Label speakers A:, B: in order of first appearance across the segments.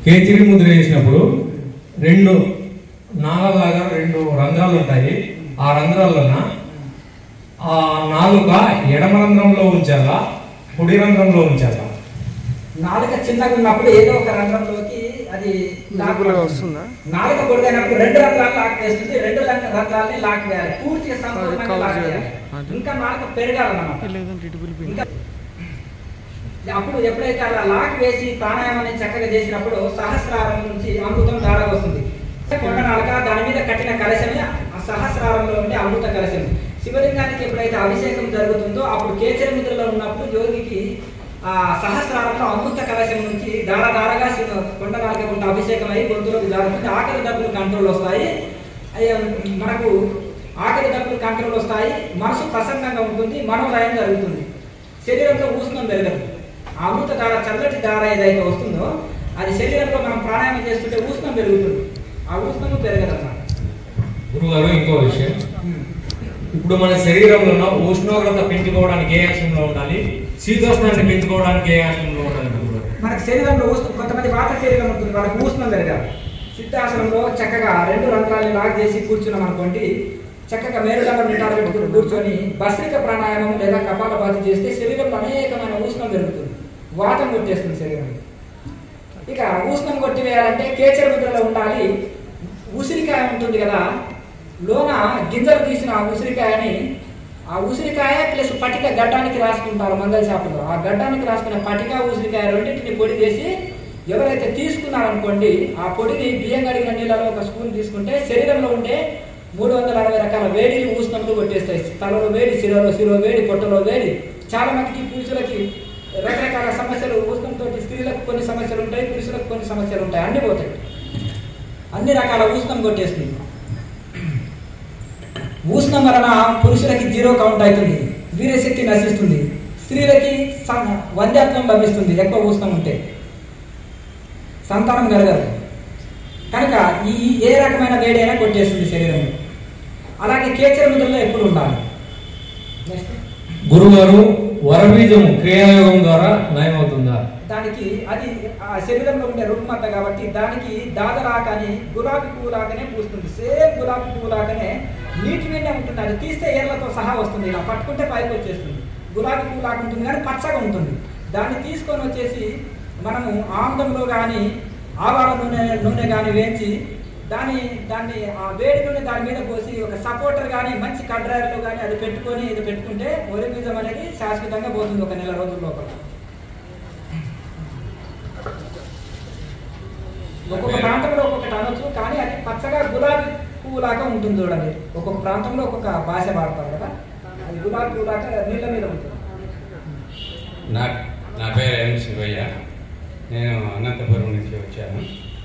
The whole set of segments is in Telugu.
A: కేచిరి ముద్ర వేసినప్పుడు రెండు నాగలాగా రెండు రంధ్రాలు ఉంటాయి ఆ రంధ్రాలన ఆ నాలుక ఎడమ రంధ్రంలో ఉంచాలా కుడి రంధ్రంలో ఉంచాలా
B: నాలుక చిన్నగా ఉన్నప్పుడు ఏదో ఒక రంధ్రంలోకి అది లాక్
C: విజిబుల్గా
B: పడుతుంది.
C: వస్తుందా
B: నాలుక పొడిగైనప్పుడు రెండు రంధ్రాలు లాక్ వేస్తుంది రెండు రంధ్ర- రంధ్రాలని లాక్ వేయాలి పూర్తిగా సంపూర్ణంగా
C: కవర్
B: లాక్
C: చేయాలి.
B: వేయాలి
C: అది.
B: ఇంకా నాలుక పెరగాలన్నమాట
C: లేదంటే ఇటు వెళ్ళిపోయింది
B: ఇంకా అప్పుడు ఎప్పుడైతే అలా లాక్ వేసి ప్రాణాయామాన్ని చక్కగా చేసినప్పుడు సహస్రారం నుంచి అమృతం ధార వస్తుంది కొండ నాలుక దాని మీద కట్టిన కలశమే ఆ సహస్రారంలో ఉండే అమృత కలశం శివలింగానికి ఎప్పుడైతే అభిషేకం జరుగుతుందో అప్పుడు కేచర ముద్రలో ఉన్నప్పుడు యోగికి ఆ సహస్రారంలో అమృత కలశం నుంచి ధారధారగా శివ కొండ నాలుక ఉంటే అభిషేకం అయి గొంతులోకి జారుతుంది ఆకలి డబ్బులు కంట్రోల్ వస్తాయి అయ్య, మనకు ఆకలి డబ్బులు కంట్రోల్ వస్తాయి మనసు ప్రసన్నంగా ఉంటుంది మనోలయం జరుగుతుంది శరీరంలో ఉష్ణం పెరగదు ఆ అమృత ధార చల్లటి ధార ఏదైతే వస్తుందో అది శరీరంలో మనం ప్రాణాయామం చేస్తుంటే ఉష్ణం పెరుగుతుంది ఆ ఉష్ణము పెరగదన్నమాట
A: గురుగారు ఇంకో విషయం ఇప్పుడు మన శరీరంలో ఉన్న ఉష్ణోగ్రత పెంచుకోవడానికి ఏ ఆసనంలో ఉండాలి శీతోష్ణాన్ని పెంచుకోవడానికి ఏ ఆసనంలో ఉండాలి గురుగారు
B: మనకి శరీరంలో ఉష్ణం కొంతమంది వాత శరీరం ఉంటుంది వాళ్ళకి ఉష్ణం పెరగాలి సిద్ధాసనంలో చక్కగా రెండు రంధ్రాలని లాక్ చేసి కూర్చున్నాం అనుకోండి చక్కగా మేరులాగా నిటారు పెట్టుకుని కూర్చొని భస్త్రిక ప్రాణాయామం లేదా కపాలభాతి చేస్తే శరీరంలో అనేకమైన ఉష్ణం పెరుగుతుంది వాతం కొట్టేస్తుంది శరీరం ఇక ఉష్ణం కొట్టివేయాలంటే కేచర ముద్రలో ఉండాలి ఉసిరికాయ ఉంటుంది కదా లోన గింజలు తీసిన ఆ ఉసిరికాయని ఆ ఉసిరికాయ ప్లస్ పటిక గడ్డానికి రాసుకుంటారు మంగళ షాపులో ఆ గడ్డానికి రాసుకున్న పటిక ఉసిరికాయ రెండింటిని పొడి చేసి ఎవరైతే తీసుకున్నారనుకోండి ఆ పొడిని బియ్యం కడిగిన నీళ్ళలో ఒక స్పూన్ తీసుకుంటే శరీరంలో ఉండే మూడు వందల అరవై రకాల వేడిని ఉష్ణములు కొట్టేస్తాయి తలలో వేడి శిరలో శిరో వేడి పొట్టలో వేడి చాలా మందికి పురుషులకి రకరకాల సమస్యలు ఉష్ణంతో స్త్రీలకు కొన్ని సమస్యలు ఉంటాయి పురుషులకు కొన్ని సమస్యలు ఉంటాయి అన్ని పోతాయి అన్ని రకాల ఉష్ణం కొట్టేస్తుంది ఉష్ణం వలన పురుషులకి జీరో కౌంట్ అవుతుంది వీరశక్తి నశిస్తుంది స్త్రీలకి సం- వంధ్యత్వం లభిస్తుంది ఎక్కువ ఉష్ణం ఉంటే సంతానం కలగదు కనుక ఈ ఏ రకమైన వేడి అయినా కొట్టేస్తుంది శరీరం అలాగే కేచర ముద్రలో ఎప్పుడు ఉండాలి నెక్స్ట్
A: గురుగారు వరబీజం క్రియాయోగం ద్వారా నయమవుతుందా
B: దానికి అది ఆ శరీరంలో ఉండే రుగ్మత కాబట్టి దానికి దాదలాకని గులాబీ పువ్వు లాగానే పూస్తుంది సేమ్ గులాబీ పువ్వు లాగానే నీటి మీదే ఉంటుంది అది తీస్తే ఏర్లతో సహా వస్తుంది ఇలా పట్టుకుంటే పైకి వచ్చేస్తుంది గులాబీ పువ్వు లాగా ఉంటుంది కానీ పచ్చగా ఉంటుంది దాన్ని తీసుకొని వచ్చేసి మనము ఆముదంలో కానీ ఆవాల నూనె నూనె కానీ వేయించి దాని దాన్ని ఆ వేడి నూనె దాని మీద పోసి ఒక సపోర్టర్ కానీ మంచి కడ్రాయర్లో కానీ అది పెట్టుకొని ఇది పెట్టుకుంటే ఒరి బీజం అనేది శాశ్వతంగా పోతుంది ఒక నెల రోజుల లోపల ఒక్కొక్క ప్రాంతంలో ఒక్కొక్కటి అనొచ్చు కానీ అది పచ్చగా గులాబీ పువ్వు లాగా ఉంటుంది చూడండి ఒక్కొక్క ప్రాంతంలో ఒక్కొక్క భాష వాడతారు కదా అది గులాబీ పువ్వు లాగా నీళ్ళ మీద ఉంటుంది
D: నా నా పేరు ఎం శివయ్య నేను అనంతపురం నుంచి వచ్చాను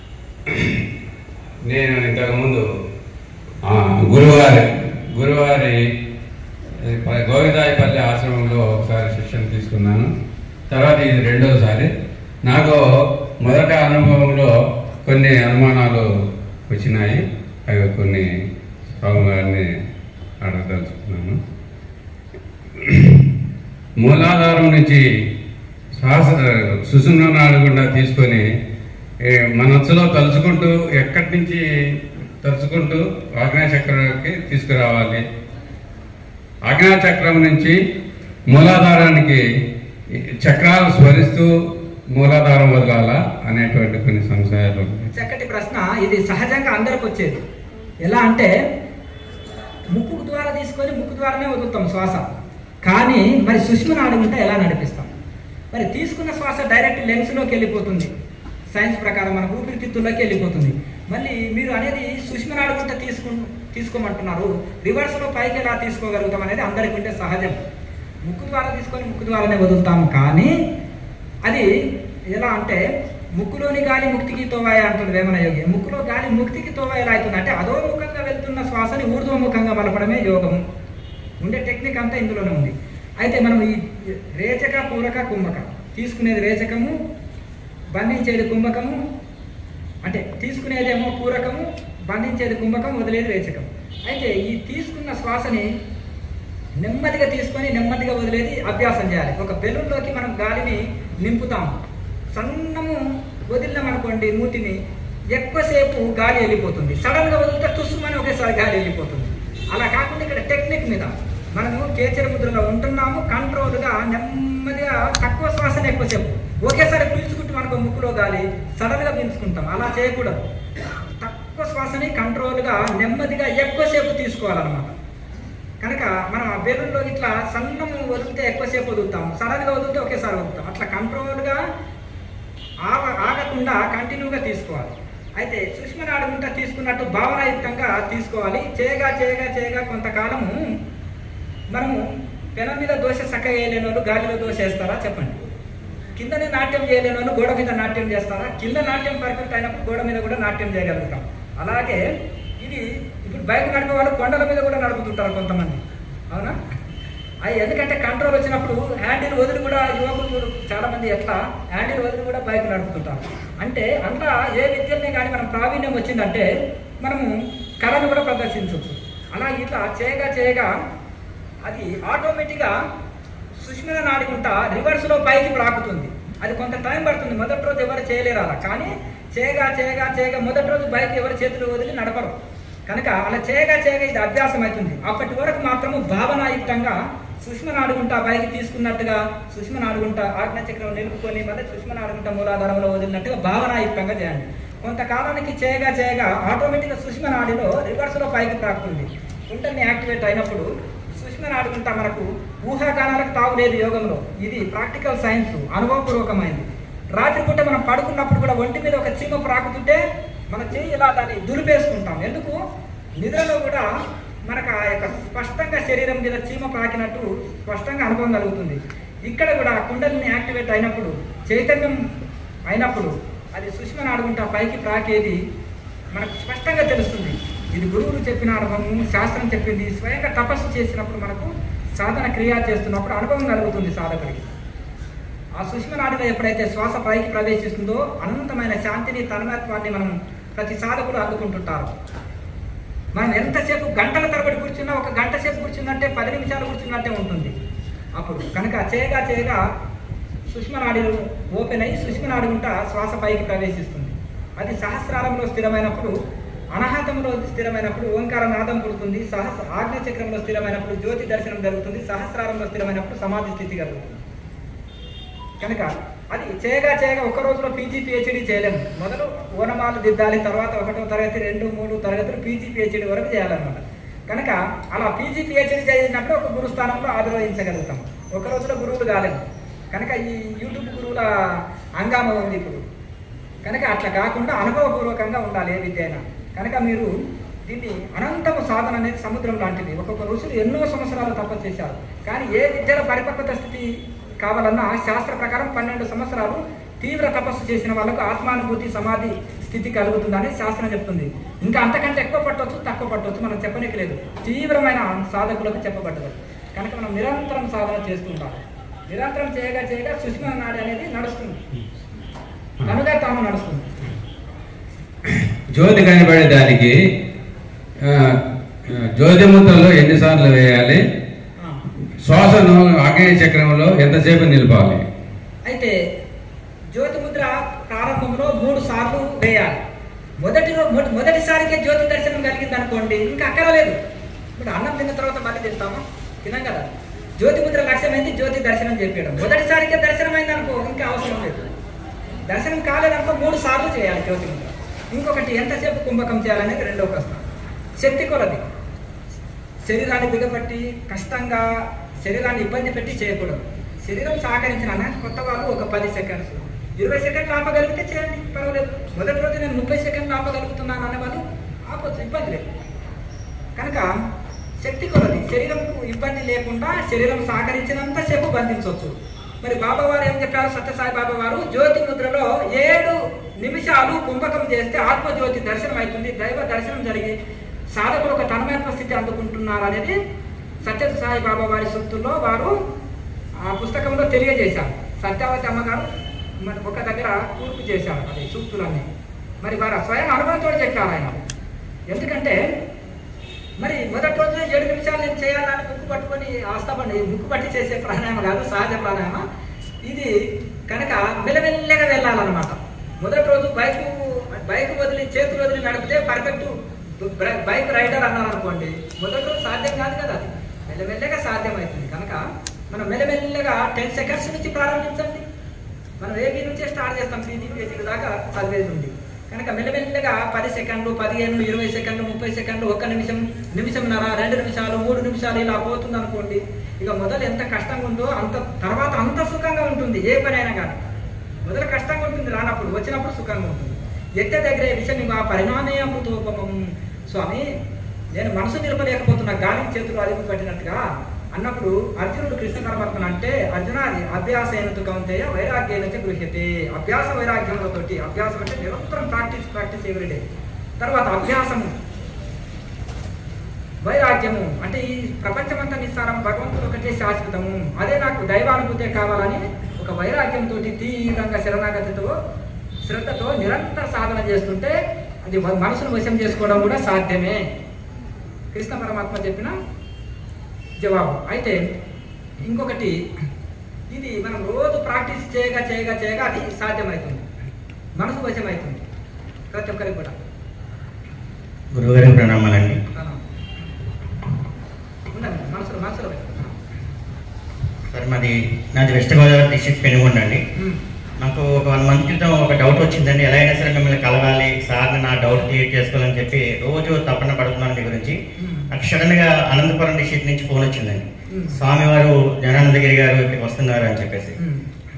D: నేను ఇంతకుముందు ఆ, గురువారి గురువారి ఏ, ప- గోవిందాయపల్లి ఆశ్రమంలో ఒకసారి శిక్షణ తీసుకున్నాను తర్వాత ఇది రెండోసారి నాకు మొదట అనుభవంలో కొన్ని అనుమానాలు వచ్చినాయి అవి కొన్ని స్వామి గారిని అడగదలుచుకున్నాను మూలాధారం నుంచి శ్వాస సుషుమ్నాడు గుండా తీసుకొని ఏ, మనస్సులో తలుచుకుంటూ ఎక్కడి నుంచి తలుచుకుంటూ ఆగ్నేయ చక్రానికి తీసుకురావాలి ఆగ్నేయ చక్రం నుంచి మూలాధారానికి ఈ చక్రాలు స్మరిస్తూ మూలాధారం వదలాలా అనేటువంటి కొన్ని సంశయాలు ఉన్నాయి
B: చక్కటి ప్రశ్న ఇది సహజంగా అందరికి వచ్చేది ఎలా అంటే ముక్కు ద్వారా తీసుకొని ముక్కు ద్వారానే వదులుతాం శ్వాస కానీ మరి సుష్మ నాడి ఉంటే ఎలా నడిపిస్తాం మరి తీసుకున్న శ్వాస డైరెక్ట్ లెన్స్లోకి వెళ్ళిపోతుంది సైన్స్ ప్రకారం మన ఊపిరితిత్తుల్లోకి వెళ్ళిపోతుంది మళ్ళీ మీరు అనేది సుష్మ నాడి ఉంటే తీసుకు తీసుకోమంటున్నారు రివర్స్లో పైకి ఎలా తీసుకోగలుగుతాం అనేది అందరికీ ఉంటే సహజం ముక్కు ద్వారా తీసుకొని ముక్కు ద్వారానే వదులుతాము కానీ అది ఎలా అంటే ముక్కులోని గాలి ముక్తికి తోవాయ అంటుంది వేమన యోగి ముక్కులో గాలి ముక్తికి తోవాయ ఎలా అవుతుంది అంటే అధోముఖంగా వెళ్తున్న శ్వాసని ఊర్ధ్వముఖంగా మలపడమే యోగము ఉండే టెక్నిక్ అంతా ఇందులోనే ఉంది అయితే మనం ఈ రేచక పూరక కుంభక తీసుకునేది రేచకము బంధించేది కుంభకము అంటే తీసుకునేదేమో పూరకము బంధించేది కుంభకం వదిలేది రేచకం అయితే ఈ తీసుకున్న శ్వాసని నెమ్మదిగా తీసుకొని నెమ్మదిగా వదిలేది అభ్యాసం చేయాలి ఒక బెలూన్లోకి మనం గాలిని నింపుతాం సన్నము వదిలినామనుకోండి మూతిని ఎక్కువసేపు గాలి వెళ్ళిపోతుంది సడన్ గా వదిలితే తుస్సుమని ఒకేసారి గాలి వెళ్ళిపోతుంది అలా కాకుండా ఇక్కడ టెక్నిక్ మీద మనము కేచర ముద్రలో ఉంటున్నాము కంట్రోల్ గా నెమ్మదిగా తక్కువ శ్వాసన ఎక్కువసేపు ఒకేసారి పీల్చుకుంటూ మనకు ముక్కులో గాలి సడన్ గా పీల్చుకుంటాం అలా చేయకూడదు తక్కువ శ్వాసని కంట్రోల్ గా నెమ్మదిగా ఎక్కువసేపు తీసుకోవాలన్నమాట కనుక మనం ఆ బెలూన్లో ఇట్లా సన్నము వదిలితే ఎక్కువసేపు వదులుతాం సడన్ గా వదిలితే ఒకేసారి వదులుతాం అట్లా కంట్రోల్ గా ఆగ ఆగకుండా కంటిన్యూగా తీసుకోవాలి అయితే సుష్మ నాడుగుంట తీసుకున్నట్టు భావనాయుక్తంగా తీసుకోవాలి చేయగా చేయగా చేయగా కొంతకాలము మనము పెనం మీద దోశ చక్క వేయలేని వాళ్ళు గాలిలో దోశ వేస్తారా చెప్పండి కిందనే నాట్యం చేయలేని వాళ్ళు గోడ మీద నాట్యం చేస్తారా కింద నాట్యం పర్ఫెక్ట్ అయినప్పుడు గోడ మీద కూడా నాట్యం చేయగలుగుతాం అలాగే ఇది ఇప్పుడు బైక్ నడిపే వాళ్ళు కొండల మీద కూడా నడుపుతుంటారు కొంతమంది అవునా అది ఎందుకంటే కంట్రోల్ వచ్చినప్పుడు హ్యాండిల్ వదిలి కూడా యువకులు చాలా మంది ఎట్లా హ్యాండిల్ వదిలి కూడా బైక్ నడుపుతుంటారు అంటే అంతా ఏ విద్యల్ని కానీ మనం ప్రావీణ్యం వచ్చిందంటే మనము కళను కూడా ప్రదర్శించవచ్చు అలా ఇట్లా చేయగా చేయగా అది ఆటోమేటిక్గా సుష్మిత నాడుకుంటా రివర్స్లో పైకి ప్రాకుతుంది అది కొంత టైం పడుతుంది మొదటి రోజు ఎవరు చేయలేరు అలా కానీ చేయగా చేయగా చేయగా మొదటి రోజు బైక్ ఎవరి చేతులు వదిలి నడపరు కనుక అలా చేయగా చేయగా ఇది అభ్యాసం అవుతుంది అప్పటి వరకు మాత్రము భావనాయుక్తంగా సుష్మ నాడుగుంటా బైక్ తీసుకున్నట్టుగా సుష్మ నాడుగుంటా ఆజ్ఞచక్రం నిలుపుకొని మళ్ళీ సుష్మ నాడుగుంటా మూలాధారంలో వదిలినట్టుగా భావనాయుక్తంగా చేయండి కొంతకాలానికి చేయగా చేయగా ఆటోమేటిక్గా సుష్మ నాడిలో రివర్స్లో పైకి ప్రాకుతుంది కుంటల్ని యాక్టివేట్ అయినప్పుడు సుష్మ నాడుకుంటా మనకు ఊహాగానాలకు తావులేదు యోగంలో ఇది ప్రాక్టికల్ సైన్స్ అనుభవపూర్వకమైంది రాత్రిపూట మనం పడుకున్నప్పుడు కూడా ఒంటి మీద ఒక చీమ ప్రాకుతుంటే మన చెయ్యి ఇలా దాన్ని దులిపేసుకుంటాం ఎందుకు నిద్రలో కూడా మనకు ఆ యొక్క స్పష్టంగా శరీరం మీద చీమ ప్రాకినట్టు స్పష్టంగా అనుభవం కలుగుతుంది ఇక్కడ కూడా కుండలిని యాక్టివేట్ అయినప్పుడు చైతన్యం అయినప్పుడు అది సుష్మ నాడుకుంటా పైకి ప్రాకేది మనకు స్పష్టంగా తెలుస్తుంది ఇది గురువులు చెప్పిన అనుభవం శాస్త్రం చెప్పింది స్వయంగా తపస్సు చేసినప్పుడు మనకు సాధన క్రియ చేస్తున్నప్పుడు అనుభవం కలుగుతుంది సాధకుడికి ఆ సుష్మ నాడిలో ఎప్పుడైతే శ్వాస పైకి ప్రవేశిస్తుందో అనంతమైన శాంతిని తన్మత్వాన్ని మనం ప్రతి సాధకుడు అందుకుంటుంటారు మనం ఎంతసేపు గంటల తరబడి కూర్చున్నా ఒక గంట సేపు కూర్చున్నట్టే పది నిమిషాలు కూర్చున్నట్టే ఉంటుంది అప్పుడు కనుక చేయగా చేయగా సుష్మ నాడిలు ఓపెన్ అయ్యి సుష్మ నాడి గుంట శ్వాస పైకి ప్రవేశిస్తుంది అది సహస్రారంలో స్థిరమైనప్పుడు అనాహతంలో స్థిరమైనప్పుడు ఓంకార నాదం పుడుతుంది సహస్ర ఆజ్ఞ చక్రంలో స్థిరమైనప్పుడు జ్యోతి దర్శనం జరుగుతుంది సహస్రారంలో స్థిరమైనప్పుడు సమాధి స్థితి కలుగుతుంది కనుక అది చేయగా చేయగా ఒక రోజులో పీజీ పిహెచ్డి చేయలేము మొదలు ఓనమాలు దిద్దాలి తర్వాత ఒకటో తరగతి రెండు మూడు తరగతులు పీజీ పిహెచ్డి వరకు చేయాలన్నమాట కనుక అలా పీజీ పిహెచ్డి చేసినప్పుడు ఒక గురు స్థానంలో ఆదరించగలుగుతాం ఒక రోజులో గురువులు కాలేము కనుక ఈ యూట్యూబ్ గురువుల హంగామా ఉంది ఇప్పుడు కనుక అట్లా కాకుండా అనుభవపూర్వకంగా ఉండాలి ఏ విద్య అయినా కనుక మీరు దీన్ని అనంతము సాధన అనేది సముద్రం లాంటిది ఒక్కొక్క ఋషులు ఎన్నో సంవత్సరాలు తపస్సు చేశారు కానీ ఏ విద్యలో పరిపక్వత స్థితి కావాలన్నా శాస్త్ర ప్రకారం పన్నెండు సంవత్సరాలు తీవ్ర తపస్సు చేసిన వాళ్ళకు ఆత్మానుభూతి సమాధి స్థితి కలుగుతుందని శాస్త్రం చెప్తుంది ఇంకా అంతకంటే ఎక్కువ పట్టవచ్చు తక్కువ పట్టవచ్చు మనం చెప్పనికి లేదు తీవ్రమైన సాధకులకు చెప్పబడ్డదు కనుక మనం నిరంతరం సాధన చేస్తుంటాం నిరంతరం చేయగా చేయగా సుష్మ నాడి అనేది నడుస్తుంది తనుగా తాను నడుస్తుంది
D: జ్యోతి కనబడే దానికి ఆ, ఆ, జ్యోతి ముద్రలో ఎన్నిసార్లు వేయాలి
B: ఆ.
D: శ్వాసను ఆగ్నేయ చక్రంలో ఎంతసేపు నిలపాలి
B: అయితే జ్యోతి ముద్ర ప్రారంభంలో మూడు సార్లు వేయాలి మొదటి రో- మొద- మొదటిసారికే జ్యోతి దర్శనం కలిగింది అనుకోండి ఇంకా అక్కరలేదు ఇప్పుడు అన్నం తిన్న తర్వాత మళ్ళీ తింటామా తినాం కదా జ్యోతి ముద్ర లక్ష్యం ఏంటి జ్యోతి దర్శనం చెప్పడం మొదటిసారికే దర్శనం అయింది అనుకో ఇంకా అవసరం లేదు దర్శనం కాలేదనుకో మూడు సార్లు చేయాలి జ్యోతి ముద్ర ఇంకొకటి ఎంతసేపు కుంభకం చేయాలనేది రెండో ప్రశ్న శక్తి కొలది శరీరాన్ని బిగపట్టి కష్టంగా శరీరాన్ని ఇబ్బంది పెట్టి చేయకూడదు శరీరం సహకరించిన కొత్త వాళ్ళు ఒక పది సెకండ్స్ ఇరవై సెకండ్లు ఆపగలిగితే చేయండి పర్వాలేదు మొదటి రోజు నేను ముప్పై సెకండ్లు ఆపగలుగుతున్నాను అనే వాళ్ళు ఆపొచ్చు ఇబ్బంది లేదు కనుక శక్తి కొలది శరీరంకు ఇబ్బంది లేకుండా శరీరం సహకరించినంతసేపు బంధించవచ్చు మరి బాబా వారు ఏం చెప్పారు సత్యసాయి బాబా వారు జ్యోతి ముద్రలో ఏడు నిమిషాలు కుంభకం చేస్తే ఆత్మజ్యోతి దర్శనం అవుతుంది దైవ దర్శనం జరిగి సాధకులు ఒక తన్మయత్వ స్థితి అందుకుంటున్నారు అనేది సత్యసాయి బాబా వారి సూక్తుల్లో వారు ఆ పుస్తకంలో తెలియజేశారు సత్యావతి అమ్మగారు మరి ఒక దగ్గర కూర్పు చేశారు అది సూక్తులన్నీ మరి వారు స్వయం అనుభవంతో చెప్పారు ఆయన ఎందుకంటే మరి మొదటి రోజు ఏడు నిమిషాలు నేను చేయాలని ముక్కు పట్టుకొని ఆస్తాపండి ముక్కు పట్టి చేసే ప్రాణాయామ కాదు సహజ ప్రాణాయామ ఇది కనుక మెల్లమెల్లగా వెళ్ళాలన్నమాట మొదటి రోజు బైక్ బైక్ వదిలి చేతులు వదిలి నడిపితే పర్ఫెక్ట్ బైక్ రైడర్ అన్నారు అనుకోండి మొదటి రోజు సాధ్యం కాదు కదా అది మెల్లమెల్లగా సాధ్యమవుతుంది కనుక మనం మెల్లమెల్లగా టెన్ సెకండ్స్ నుంచి ప్రారంభించండి మనం ఏపీ నుంచే స్టార్ట్ చేస్తాం పీజీ పేజీ దాకా చదివేది ఉంది కనుక మెల్లమెల్లగా పది సెకండ్లు పదిహేను ఇరవై సెకండ్లు ముప్పై సెకండ్లు ఒక నిమిషం నిమిషంన్నర రెండు నిమిషాలు మూడు నిమిషాలు ఇలా పోతుంది అనుకోండి ఇక మొదలు ఎంత కష్టంగా ఉందో అంత తర్వాత అంత సుఖంగా ఉంటుంది ఏ పని అయినా కానీ మొదలు కష్టంగా ఉంటుంది రానప్పుడు వచ్చినప్పుడు సుఖంగా ఉంటుంది ఎట్ట దగ్గర విషయం ఇవా పరిణామే అమృతోపమం స్వామి నేను మనసు నిలపలేకపోతున్నా గాలికి చేతులు అదుపు పట్టినట్టుగా అన్నప్పుడు అర్జునుడు కృష్ణ పరమాత్మను అంటే అర్జునాది అభ్యాసైనతు కౌంతేయ వైరాగ్యైనత గృహ్యతే అభ్యాస వైరాగ్యములతోటి అభ్యాసం అంటే నిరంతరం ప్రాక్టీస్ ప్రాక్టీస్ ఎవ్రీడే తర్వాత అభ్యాసము వైరాగ్యము అంటే ఈ ప్రపంచమంతా నిస్సారం భగవంతుడు ఒకటే శాశ్వతము అదే నాకు దైవానుభూతే కావాలని ఒక వైరాగ్యంతో తీవ్రంగా శరణాగతితో శ్రద్ధతో నిరంతర సాధన చేస్తుంటే అది వ- మనసును వశం చేసుకోవడం కూడా సాధ్యమే కృష్ణ పరమాత్మ చెప్పిన జవాబు అయితే ఇంకొకటి ఇది మనం రోజు ప్రాక్టీస్ చేయగా చేయగా చేయగా అది సాధ్యమవుతుంది మనసు వశమవుతుంది ప్రతి ఒక్కరికి కూడా
C: గురువుగారికి ప్రణామాలండి
B: మనం ఉండండి మనసులో మనసులో పెట్టుకుందాం.
C: సార్ మాది నాది వెస్ట్ గోదావరి డిస్ట్రిక్ట్ పెనుగొండ అండి
B: ఉమ్,
C: నాకు ఒక వన్ మంత్ క్రితం ఒక డౌట్ వచ్చిందండి ఎలా అయినా సరే మిమ్మల్ని కలవాలి సార్ని నా డౌట్ క్లియర్ చేసుకోవాలని చెప్పి రోజు తపన పడుతున్నాను మీ గురించి
B: ఉమ్,
C: నాకు సడన్ గా అనంతపురం డిస్ట్రిక్ట్ నుంచి ఫోన్ వచ్చిందండి
B: ఉమ్,
C: స్వామివారు జ్ఞానానందగిరి గారు ఇక్కడికి వస్తున్నారు అని చెప్పేసి
B: ఉమ్,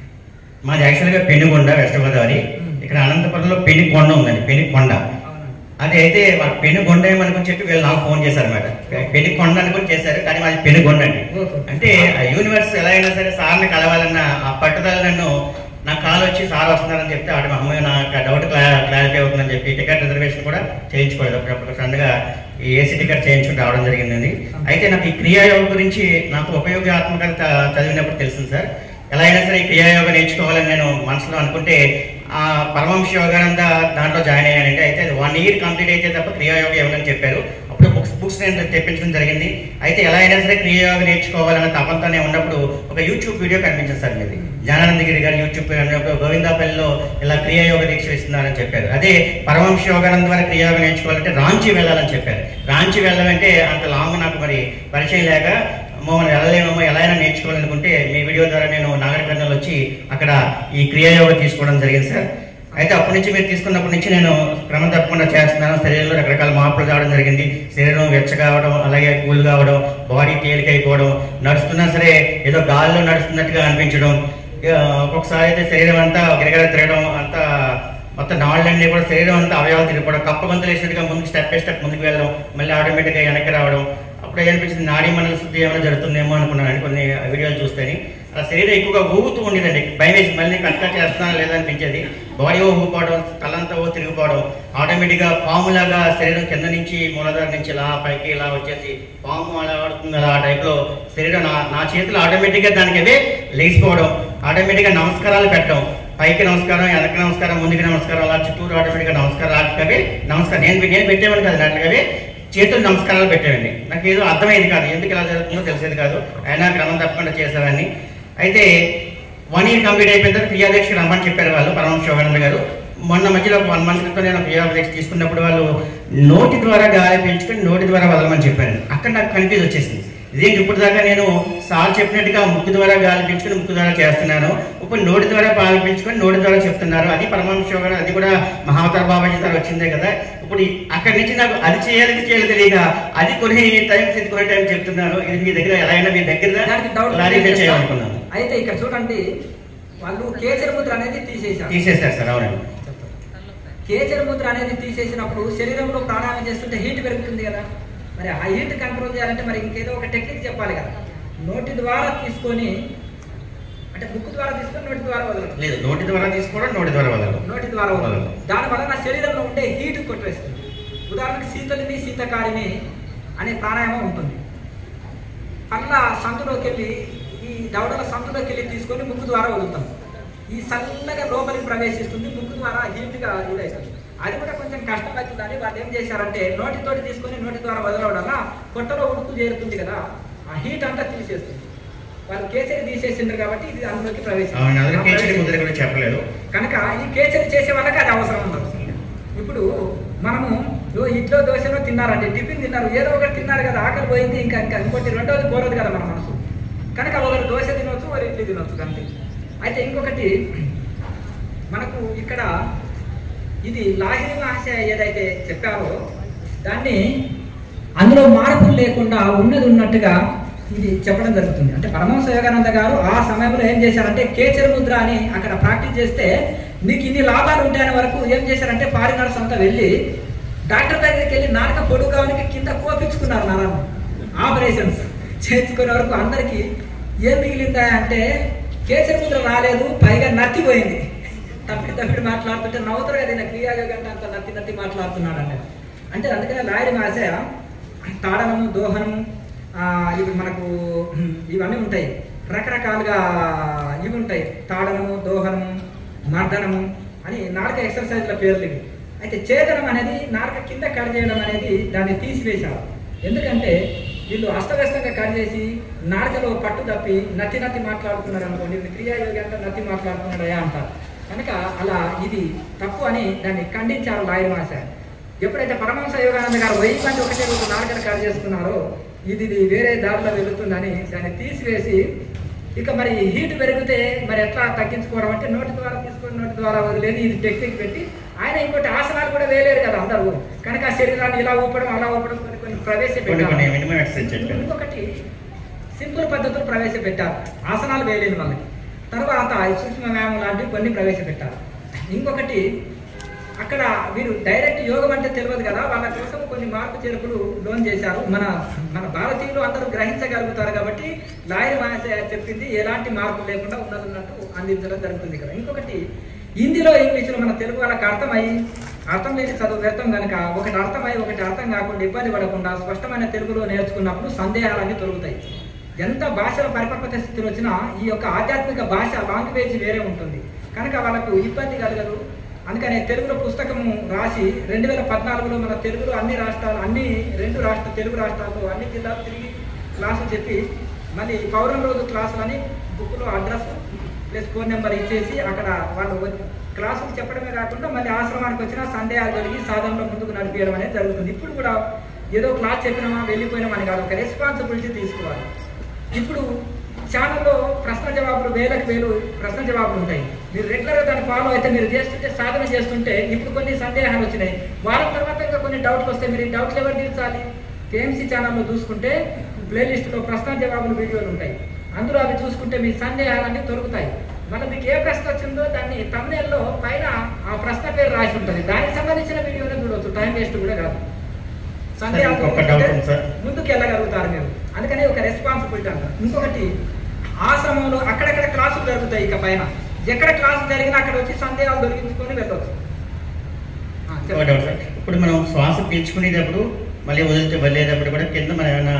C: మాది యాక్చువల్గా పెనుగొండ వెస్ట్ గోదావరి ఇక్కడ అనంతపురంలో పెనుకొండ ఉందండి పెనుకొండ
B: అవునండి.
C: అది అయితే వాళ్ళు పెనుగొండ ఏమనుకుని చెప్పి వీళ్ళు నాకు ఫోన్ చేశారు మేడం పెనుకొండ అనుకుని చేశారు కానీ మాది పెనుగొండ అండి
B: ఓకే.
C: అంటే ఆ యూనివర్స్ ఎలా అయినా సరే సార్ని కలవాలన్న ఆ పట్టుదల నన్ను నా కాల్ వచ్చి సార్ వస్తున్నారని చెప్తే ఆడ మా అమ్మాయి నాకు డౌట్ క్లారిఫై అవుతుందని చెప్పి టికెట్ రిజర్వేషన్ కూడా చేయించుకోలేదు అప్పుడప్పుడు సడన్గా ఈ ఏసీ టికెట్ చేయించుకుని రావడం జరిగిందండి అయితే నాకు ఈ క్రియాయోగం గురించి నాకు ఉపయోగాత్మకత చదివినప్పుడు తెలిసింది సార్ ఎలా అయినా సరే ఈ క్రియాయోగం నేర్చుకోవాలని నేను మనసులో అనుకుంటే ఆ పరమహంస యోగానంద దాంట్లో జాయిన్ అయ్యానండి అయితే అది వన్ ఇయర్ కంప్లీట్ అయితే తప్ప క్రియాయోగం ఇవ్వాలని చెప్పారు అప్పుడు బుక్స్ బుక్స్ నేను తెప్పించడం జరిగింది అయితే ఎలా అయినా సరే క్రియాయోగం నేర్చుకోవాలన్న తపంతోనే ఉన్నప్పుడు ఒక యూట్యూబ్ వీడియో కనిపించింది సార్ మీది జ్ఞానానందగిరి గారు యూట్యూబ్ అన్నప్పుడు గోవిందాపల్లిలో ఇలా క్రియాయోగ దీక్ష ఇస్తున్నారని చెప్పారు అదే పరమహంస యోగానంద ద్వారా క్రియాయోగం నేర్చుకోవాలంటే రాంచి వెళ్ళాలని చెప్పారు రాంచి వెళ్ళాలంటే అంత లాంగ్ నాకు మరి పరిచయం లేక మమ్మల్ని వెళ్ళలేమో ఎలా అయినా నేర్చుకోవాలనుకుంటే మీ వీడియో ద్వారా నేను నాగరికర్ణంలో వచ్చి అక్కడ ఈ క్రియాయోగం తీసుకోవడం జరిగింది సార్ అయితే అప్పటి నుంచి మీరు తీసుకున్నప్పటి నుంచి నేను క్రమం తప్పకుండా చేస్తున్నాను శరీరంలో రకరకాల మార్పులు రావడం జరిగింది శరీరం వెచ్చ కావడం అలాగే కూల్ కావడం బాడీ తేలికైపోవడం నడుస్తున్నా సరే ఏదో గాల్లో నడుస్తున్నట్టుగా అనిపించడం ఇక ఒక్కొక్కసారి అయితే శరీరం అంతా గిరగిర తిరగడం అంతా మొత్తం నాళ్ళన్నీ కూడా శరీరం అంతా అవయవాలు తిరిగిపోవడం కప్ప గంతులు వేసినట్టుగా ముందుకు స్టెప్ బై స్టెప్ ముందుకు వెళ్ళడం మళ్ళీ ఆటోమేటిక్గా వెనక్కి రావడం అప్పుడు ఏమనిపించింది నాడీ మండల శుద్ధి ఏమైనా జరుగుతుందేమో అనుకున్నాను కొన్ని వీడియోలు చూస్తేని అలా శరీరం ఎక్కువగా ఊగుతూ ఉండేదండి భయం వేసి మళ్ళీ కట్ట చేస్తున్నా లేదా అనిపించేది బాడీ ఓ ఊగిపోవడం తలంతా ఓ తిరిగిపోవడం ఆటోమేటిక్గా పాములాగా శరీరం కింద నుంచి మూలధార నుంచి ఇలా పైకి ఇలా వచ్చేసి పాము అలా ఆడుతుంది అలా ఆ టైప్లో శరీరం నా నా చేతులు ఆటోమేటిక్గా దానికి అవే లేచిపోవడం ఆటోమేటిక్గా నమస్కారాలు పెట్టడం పైకి నమస్కారం వెనక్కి నమస్కారం ముందుకి నమస్కారం అలా చుట్టూరు ఆటోమేటిక్గా నమస్కారం అట్లాగే నమస్కారం నేను నేను పెట్టేవాడిని కాదు అట్లాగే చేతులు నమస్కారాలు పెట్టేవండి నాకు ఏదో అర్థమయ్యేది కాదు ఎందుకు ఇలా జరుగుతుందో తెలిసేది కాదు అయినా క్రమం తప్పకుండా చేసేవాడిని అయితే వన్ ఇయర్ కంప్లీట్ అయిపోయిన తర్వాత క్రియాదీక్ష రమ్మని చెప్పారు వాళ్ళు పరమహంస శివానంద గారు మొన్న మధ్యలో వన్ మంత్ క్రితం నేను క్రియాదీక్ష తీసుకున్నప్పుడు వాళ్ళు నోటి ద్వారా గాలి పీల్చుకొని నోటి ద్వారా వదలమని చెప్పారు అక్కడ నాకు కన్ఫ్యూజ్ వచ్చేసింది ఇదేంటి ఇప్పుడు దాకా నేను సార్ చెప్పినట్టుగా ముక్కు ద్వారా గాలి పీల్చుకొని ముక్కు ద్వారా చేస్తున్నాను ఇప్పుడు నోటి ద్వారా గాలి పీల్చుకొని నోటి ద్వారా చెప్తున్నారు అది పరమహంస యోగా అది కూడా మహావతార బాబాజీ ద్వారా వచ్చిందే కదా ఇప్పుడు ఈ- అక్కడి నుంచి నాకు అది చేయాలి ఇది చేయాలి తెలియక అది కొన్ని టైం ఇది కొన్ని టైం చెప్తున్నాను ఇది మీ దగ్గర ఎలా అయినా మీ దగ్గర
B: దానికి డౌట్
C: క్లారిఫై చేయాలనుకున్నాను
B: అయితే ఇక్కడ చూడండి వాళ్ళు కేచర ముద్ర అనేది తీసేశారు
C: తీసేశారు సార్ అవునండి
B: కేచర ముద్ర అనేది తీసేసినప్పుడు శరీరంలో ప్రాణాయామం చేస్తుంటే హీట్ పెరుగుతుంది కదా మరి ఆ హీట్ కంట్రోల్ చేయాలంటే మరి ఇంకేదో ఒక టెక్నిక్ చెప్పాలి కదా నోటి ద్వారా తీసుకొని అంటే ముక్కు ద్వారా తీసుకొని నోటి ద్వారా వదలడం
C: లేదు నోటి ద్వారా తీసుకోవడం నోటి ద్వారా వదలడం
B: నోటి ద్వారా వదలడం దానివల్ల నా శరీరంలో ఉండే హీట్ కొట్టేస్తుంది ఉదాహరణకు శీతలిని శీతకారిని అనే ప్రాణాయామం ఉంటుంది పళ్ళ సందులోకి వెళ్ళి ఈ దవడల సందులోకి వెళ్ళి తీసుకొని ముక్కు ద్వారా వదులుతాం ఈ చల్లగా లోపలికి ప్రవేశిస్తుంది ముక్కు ద్వారా హీట్గా ఇదవుతుంది అది కూడా కొంచెం కష్టం అవుతుందని వాళ్ళు ఏం చేశారంటే నోటితోటి తీసుకొని నోటి ద్వారా వదలడం వల్ల పొట్టలో ఉడుకు చేరుతుంది కదా ఆ హీట్ అంతా తీసేస్తుంది వాళ్ళు కేసరి తీసేసిండ్రు కాబట్టి ఇది అందులోకి
C: అవును అదే కేచరి ముద్ర
B: ప్రవేశిస్తుంది
C: కూడా చెప్పలేదు
B: కనుక ఈ కేచరి చేసే వాళ్ళకి అది అవసరం ఉండదు ఇప్పుడు మనము ఓ ఇడ్లో దోశలో తిన్నారండి టిఫిన్ తిన్నారు ఏదో ఒకటి తిన్నారు కదా ఆకలి పోయింది ఇంకా ఇంకా ఇంకోటి రెండోది కోరదు కదా మన మనసు కనుక ఒకరు దోశ తినొచ్చు ఒకరు ఇడ్లీ తినొచ్చు అంతే అయితే ఇంకొకటి మనకు ఇక్కడ ఇది లాహిరి మహాశయ ఏదైతే చెప్పారో దాన్ని అందులో మార్పులు లేకుండా ఉన్నది ఉన్నట్టుగా ఇది చెప్పడం జరుగుతుంది అంటే పరమహంస యోగానంద గారు ఆ సమయంలో ఏం చేశారంటే కేచర ముద్ర అని అక్కడ ప్రాక్టీస్ చేస్తే నీకు ఇన్ని లాభాలు ఉంటాయని వరకు ఏం చేశారంటే ఫారినర్స్ అంతా వెళ్ళి డాక్టర్ దగ్గరికి వెళ్ళి నాటక పొడుగానికి కింద కోపించుకున్నారు నరాన్ని ఆపరేషన్స్ చేయించుకునే వరకు అందరికీ ఏం మిగిలిందా అంటే కేసరి ముద్ర రాలేదు పైగా నత్తిపోయింది తప్పిడి తప్పిడి మాట్లాడుతుంటే నవ్వుతారు కదా ఈయన క్రియాయోగం అంటే అంత నత్తి నత్తి మాట్లాడుతున్నాడు అంటే అంటే అందుకనే లాయరి మాసే తాడనము దోహనము ఆ, ఇవి మనకు ఉమ్, ఇవన్నీ ఉంటాయి రకరకాలుగా ఇవి ఉంటాయి తాడనము దోహనము మర్దనము అని నాలుక ఎక్సర్సైజ్ల పేర్లు ఇవి అయితే ఛేదనం అనేది నాలుక కింద కట్ చేయడం అనేది దాన్ని తీసివేశారు ఎందుకంటే వీళ్ళు అస్తవ్యస్తంగా కట్ చేసి నాలుకలో పట్టు తప్పి నత్తి నత్తి మాట్లాడుతున్నారు అనుకోండి ఇది క్రియాయోగి అంటే నత్తి మాట్లాడుతున్నాడయా అంటారు కనుక అలా ఇది తప్పు అని దాన్ని ఖండించారు లాయర్ మాస్టర్ ఎప్పుడైతే పరమహంస యోగానంద గారు వెయ్యి మంది ఒకటే రోజు నాలుకను కట్ చేసుకున్నారో ఇది ఇది వేరే దారిలో వెళుతుందని దాన్ని తీసివేసి ఇక మరి హీట్ పెరిగితే మరి ఎట్లా తగ్గించుకోవడం అంటే నోటి ద్వారా తీసుకొని నోటి ద్వారా వదిలేని ఇది టెక్నిక్ పెట్టి ఆయన ఇంకోటి ఆసనాలు కూడా వేయలేరు కదా అందరూ కనుక ఆ శరీరాన్ని ఇలా ఊపడం అలా ఊపడం కొన్ని కొన్ని
C: కొన్ని
B: ప్రవేశపెట్టారు
C: కొన్ని మినిమం ఎక్సర్సైజ్ చెప్పారు
B: ఇంకొకటి సింపుల్ పద్ధతులు ప్రవేశపెట్టారు ఆసనాలు వేయలేని వాళ్ళకి తర్వాత ఈ సూక్ష్మ వ్యాయామం లాంటివి కొన్ని ప్రవేశపెట్టారు ఇంకొకటి అక్కడ వీరు డైరెక్ట్ యోగం అంటే తెలియదు కదా వాళ్ళ కోసం కొన్ని మార్పు చేర్పులు లోన్ చేశారు మన మన భారతీయులు అందరూ గ్రహించగలుగుతారు కాబట్టి లాయర్ మహాశయ చెప్పింది ఎలాంటి మార్పు లేకుండా ఉన్నది ఉన్నట్టు అందించడం జరుగుతుంది ఇక్కడ ఇంకొకటి హిందీలో ఇంగ్లీష్లో మన తెలుగు వాళ్ళకి అర్థమై అర్థం లేని చదువు వ్యర్థం కనుక ఒకటి అర్థమై ఒకటి అర్థం కాకుండా ఇబ్బంది పడకుండా స్పష్టమైన తెలుగులో నేర్చుకున్నప్పుడు సందేహాలన్నీ తొలుగుతాయి ఎంత భాషల పరిపక్వత స్థితిలో వచ్చినా ఈ యొక్క ఆధ్యాత్మిక భాష లాంగ్వేజ్ వేరే ఉంటుంది కనుక వాళ్ళకు ఇబ్బంది కలగదు అందుకనే తెలుగులో పుస్తకము రాసి రెండు వేల పద్నాలుగులో మన తెలుగులో అన్ని రాష్ట్రాలు అన్ని రెండు రాష్ట్ర తెలుగు రాష్ట్రాల్లో అన్ని జిల్లాలు తిరిగి క్లాసులు చెప్పి మళ్ళీ పౌరం రోజు క్లాసులని బుక్లో అడ్రస్ ప్లస్ ఫోన్ నెంబర్ ఇచ్చేసి అక్కడ వాళ్ళు వచ్చి- క్లాసులు చెప్పడమే కాకుండా మళ్ళీ ఆశ్రమానికి వచ్చిన సందేహాలు కలిగి సాధనలో ముందుకు నడిపించడం అనేది జరుగుతుంది ఇప్పుడు కూడా ఏదో క్లాస్ చెప్పినామా వెళ్ళిపోయినామని కాదు ఒక రెస్పాన్సిబిలిటీ తీసుకోవాలి ఇప్పుడు ఛానల్లో ప్రశ్న జవాబులు వేలకు వేలు ప్రశ్న జవాబులు ఉంటాయి మీరు రెగ్యులర్గా దాన్ని ఫాలో అయితే మీరు చేస్తుంటే సాధన చేస్తుంటే ఇప్పుడు కొన్ని సందేహాలు వచ్చినాయి వారం తర్వాత ఇంకా కొన్ని డౌట్లు వస్తాయి మీరు ఈ డౌట్లు ఎవరు తీర్చాలి కేఎంసీ ఛానల్లో చూసుకుంటే ప్లేలిస్ట్లో ప్రశ్న జవాబులు వీడియోలు ఉంటాయి అందులో అవి చూసుకుంటే మీ సందేహాలన్నీ దొరుకుతాయి మళ్ళీ మీకు ఏ ప్రశ్న వచ్చిందో దాన్ని తమిళలో పైన ఆ ప్రశ్న పేరు రాసి ఉంటుంది దానికి సంబంధించిన వీడియోనే చూడవచ్చు టైం వేస్ట్ కూడా కాదు సందేహాలు
C: ఇంకొక డౌట్ ఉంది సార్.
B: ముందుకు వెళ్ళగలుగుతారు మీరు అందుకని ఒక రెస్పాన్సిబిలిటీ అంటారు ఇంకొకటి ఆశ్రమంలో అక్కడక్కడ క్లాసులు జరుగుతాయి ఇక పైన ఎక్కడ క్లాసు జరిగినా అక్కడ వచ్చి సందేహాలు దొరికించుకొని వెళ్ళొచ్చు ఆ,
C: ఒక
B: చెప్పండి.
C: డౌట్ సార్ ఇప్పుడు మనం శ్వాస పీల్చుకునేటప్పుడు మళ్ళీ వదిలితే వదిలేటప్పుడు కూడా కింద మనం ఏమైనా